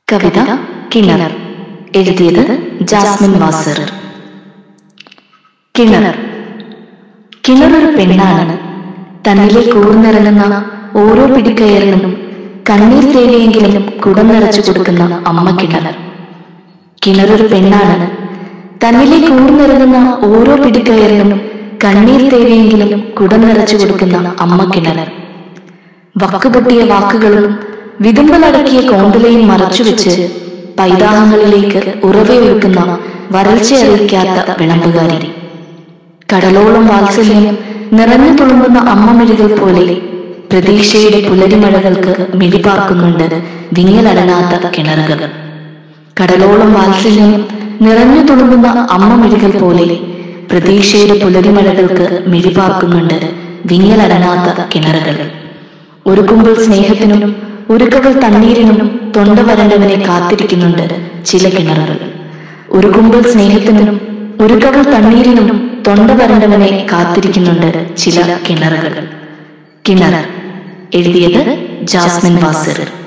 കവിത കിണർ എഴുതിയത് ജാസ്മിൻ വാസർ കിണർ കിണറൊരു പെണ്ണാണ് തന്നിലെ കൂർന്നിറങ്ങുന്ന ഓരോ പിടിക്കയറിനും കണ്ണീർ തേടിയെങ്കിലും കുടം നിറച്ചു കൊടുക്കുന്ന അമ്മ കിണർ കിണറൊരു പെണ്ണാണ് തന്നിലെ കൂർന്നിറങ്ങുന്ന ഓരോ പിടിക്കയറിനും കണ്ണീർ തേടിയെങ്കിലും കുടം നിറച്ചു കൊടുക്കുന്ന അമ്മ കിണർ വക്കുപൊട്ടിയ വാക്കുകളും വിതുമ്പലടക്കിയ കോന്തലയും മറച്ചുവെച്ച് പൈതാഹങ്ങളിലേക്ക് ഉറവയൊഴുക്കുന്ന വരൾച്ചയറിയിക്കാത്ത വിളമ്പുകാരി കടലോളം വാത്സല്യം നിറഞ്ഞു തുളുമ്പുന്ന അമ്മമിഴികൾ പോലെ പ്രതീക്ഷയുടെ പുലരിമഴകൾക്ക് മിഴിപാർക്കുന്നുണ്ട് വിങ്ങലടങ്ങാത്ത കിണറുകൾ കടലോളം വാത്സല്യം നിറഞ്ഞു തുളുമ്പുന്ന അമ്മമിഴികൾ പോലെ പ്രതീക്ഷയുടെ പുലരിമഴകൾക്ക് മിഴിപാർക്കുന്നുണ്ട് വിങ്ങലടങ്ങാത്ത കിണറുകൾ ഒരുക്കുമ്പോൾ സ്നേഹത്തിനും ഒരുക്കകൾ തണ്ണീരിനും തൊണ്ട വരണ്ടവനെ കാത്തിരിക്കുന്നുണ്ട് ചില കിണറുകൾ ഒരുക്കുമ്പോൾ സ്നേഹത്തിനും ഒരുക്കകൾ തണ്ണീരിനും തൊണ്ട വരണ്ടവനെ കാത്തിരിക്കുന്നുണ്ട് ചില കിണറുകൾ കിണർ എഴുതിയത് ജാസ്മിൻ വാസിർ